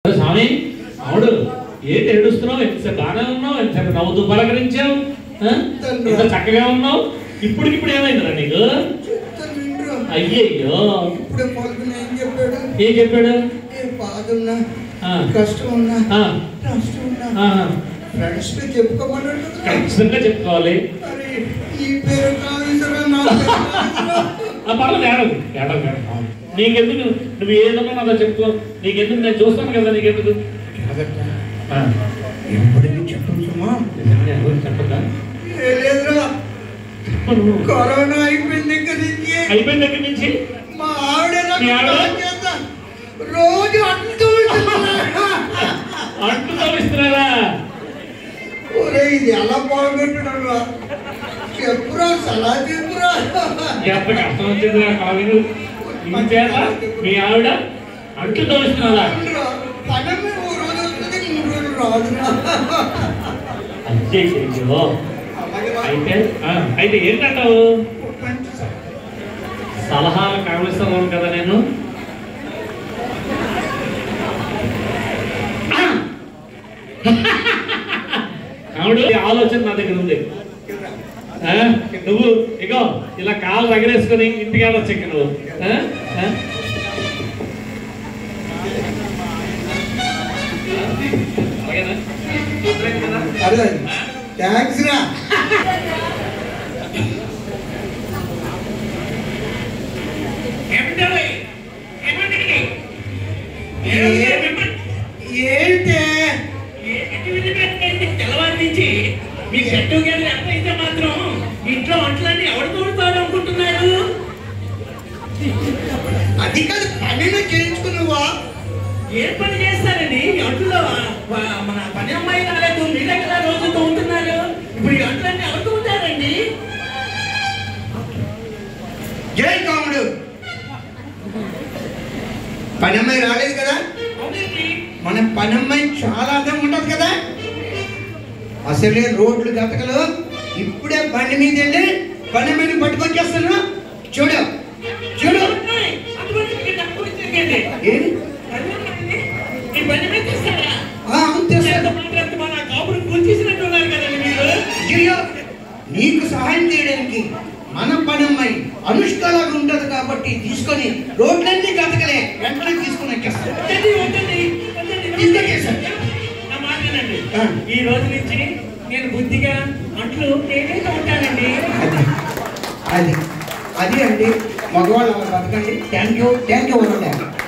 స్వామి అవుడు ఏంటి ఏడుస్తున్నావు ఎంతసేపు బాగానే ఉన్నావు ఎంతసేపు నవ్వుతూ పలకరించావు ఆ? ఇంత చక్కగా ఉన్నావు ఇప్పటికిప్పుడు ఏమైందిరా నీకు చెప్తాను వింటురా. అయ్యయ్యో ఇప్పుడే పలుకుని ఏం చెప్పాడు ఏం చెప్పాడు ఏ బాధ ఉన్నా ఆ, కష్టం ఉన్నా ఆ, నష్టం ఉన్నా ఆ, ఫ్రెండ్స్ తో చెప్పుకోమన్నాడు కదా ఖచ్చితంగా చెప్పుకోవాలి మరి ఈ పేరు కావించరా నా పేరు కావించరా? ఆ పర్లేదు ఏడవు ఏడవు ఏడవు నీకెందుకు నువ్వు ఏదన్నా నాతో చెప్పుకో నీకెందుకు నేను చూస్తాను కదా నీకెందుకు జాగ్రత్త. ఆ, ఎప్పటికీ చెప్పను సుమా నిజంగా ఎవరు చెప్పదా ఏ లేదురా చెప్పు నువ్వు. కరోనా అయిపోయిన దగ్గర నుంచి అయిపోయిన దగ్గర నుంచి మా ఆవిడ నాకు మీ ఆవిడ? ఫోన్ చేస్తా. రోజు అంటూ అంటు తవ్విస్తున్నారా ఒరే ఇది ఎలా బాగుపెట్టడం చెప్పురా సలా చెప్పురా ఎంత కష్టం వచ్చింది నా కాలేదు ఇంచేత మీ ఆవిడ అంటు తవ్విస్తున్నారా అవునురా, పనమే ఓ రోజు వస్తుంది మూడు రోజులు రాదురా అంతే చెయ్యో అలాగే వా- అయితే ఆ, అయితే ఏంటంటావు ఒప్పండి సార్. సలహాలు కావలిస్తున్నాను కదా నేను ఆ! కావుడు ఈ ఆలోచన నా దగ్గర ఉంది ఆ? నువ్వు ఇగో ఇలా కాలు రగరేసుకొని ఇంటికి వెళ్ళొచ్చు ఇంక నువ్వు ఆ? ఆ? అలాగేనా? అర్థమైంది కదా? అదే థ్యాంక్స్ రా ఏమిటోయ్? ఏమిటి? ఏంటే తెల్లవారి నుంచి మీ షెట్టు గారు ఎంతైతే మాత్రం ఇంట్లో వంటలన్నీ ఎవరు తోడుతారు అనుకుంటున్నారు అది కాదు పనిని చేయించుకున్నావా ఏం పని చేస్తారండి ఈ వంటలో వా- మన పని అమ్మాయి రాలేదు మీరే కదా రోజు తోముతున్నారు ఇప్పుడు ఈ వంటలన్నీ ఎవరు తోముతారండి జై కాముడు పనమ్మాయి రాలేదు కదా అవునండి మన పనమ్మాయి చాలా అందంగా ఉంటుంది కదా అసలే రోడ్లు గతకలు ఇప్పుడే బండి మీద వెళ్ళి పని మీద పట్టుకొచ్చేస్తాను చూడు చూడు అమ్మాయి, అటువంటి మీకు నాకు గురించి తెలియదు. ఏంటి పని అమ్మాయిని ఈ పని మీద తీస్తారా ఆ, అవును తెస్తాను. మాట్లాడుతూ మన కాపురం కూల్చేసినట్టు ఉన్నారు కదండి మీరు అయ్యో నీకు సహాయం చేయడానికి మన పనమ్మాయి అనుష్కలాగా ఉంటది కాబట్టి తీసుకొని రోడ్లన్నీ గతకలే వెంటనే తీసుకొని వచ్చేస్తాను వద్దండి, వద్దండి, వద్దండి. తీసుకొచ్చేసాను. నా మాట వినండి. ఆ. ఈ రోజు నుంచి నేను బుద్ధిగా అంట్లు నేనైతే ఉంటానండి అది అది అది అండి మగవాళ్ళు అలా బతకండి thank you thank you Varun